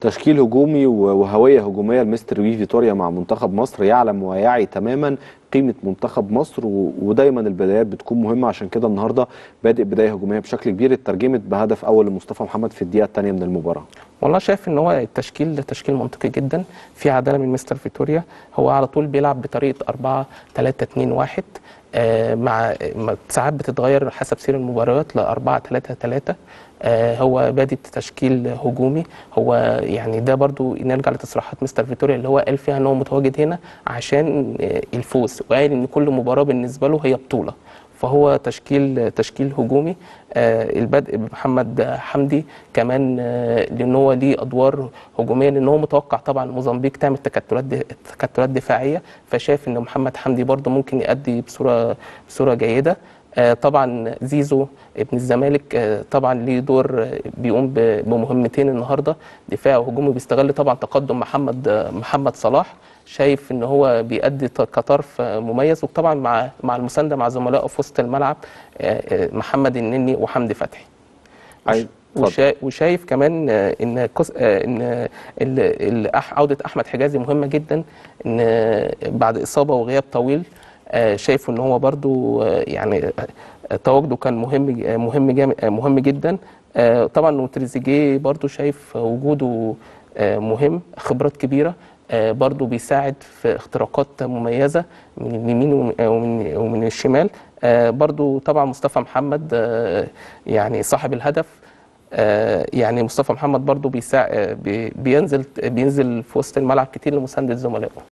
تشكيل هجومي وهويه هجوميه لمستر وي فيتوريا مع منتخب مصر يعلم ويعي تماما قيمه منتخب مصر و- ودايما البدايات بتكون مهمه عشان كده النهارده بادئ بدايه هجوميه بشكل كبير اترجمت بهدف اول لمصطفى محمد في الدقيقه الثانيه من المباراه والله شايف ان هو التشكيل تشكيل منطقي جدا في عداله من مستر فيتوريا هو على طول بيلعب بطريقه 4 3 2 1 آه، مع مع- ساعات بتتغير حسب سير المباريات ل 4 3 3 آه، هو بادئ بتشكيل هجومي هو يعني ده برضو نرجع لتصريحات مستر فيتوريا اللي هو قال فيها ان هو متواجد هنا عشان آه، الفوز وقال ان كل مباراه بالنسبه له هي بطوله فهو تشكيل تشكيل هجومي آه البدء بمحمد حمدي كمان آه لان هو ليه ادوار هجوميه لان هو متوقع طبعا موزمبيق تعمل تكتلات د- تكتلات دفاعيه فشايف ان محمد حمدي برضه ممكن يأدي بصوره بصوره جيده آه طبعا زيزو ابن الزمالك آه طبعا ليه دور آه، بيقوم ب- بمهمتين النهارده دفاع وهجومي بيستغل طبعا تقدم محمد آه، محمد صلاح شايف ان هو بيأدي ط- كطرف آه، مميز وطبعا مع مع المسانده مع زملائه في وسط الملعب آه، آه، محمد النني وحمدي فتحي عايز- اتفضل. وشا- وشايف كمان آه، ان كس- آه، ان ال- ال- أح- عوده احمد حجازي مهمه جدا ان آه، بعد اصابه وغياب طويل آه، شايف ان هو برضو آه، يعني آه، تواجده كان مهم ج- مهم جامد آه، مهم جدا آه، طبعا وتريزيجيه برضو شايف وجوده آه، مهم خبرات كبيره آه، برضو بيساعد في اختراقات مميزه من اليمين ومن- ومن ومن الشمال آه، برضو طبعا مصطفى محمد آه، يعني صاحب الهدف آه، يعني مصطفى محمد برضو بيساعد بينزل بينزل في وسط الملعب كتير لمسانده زملائه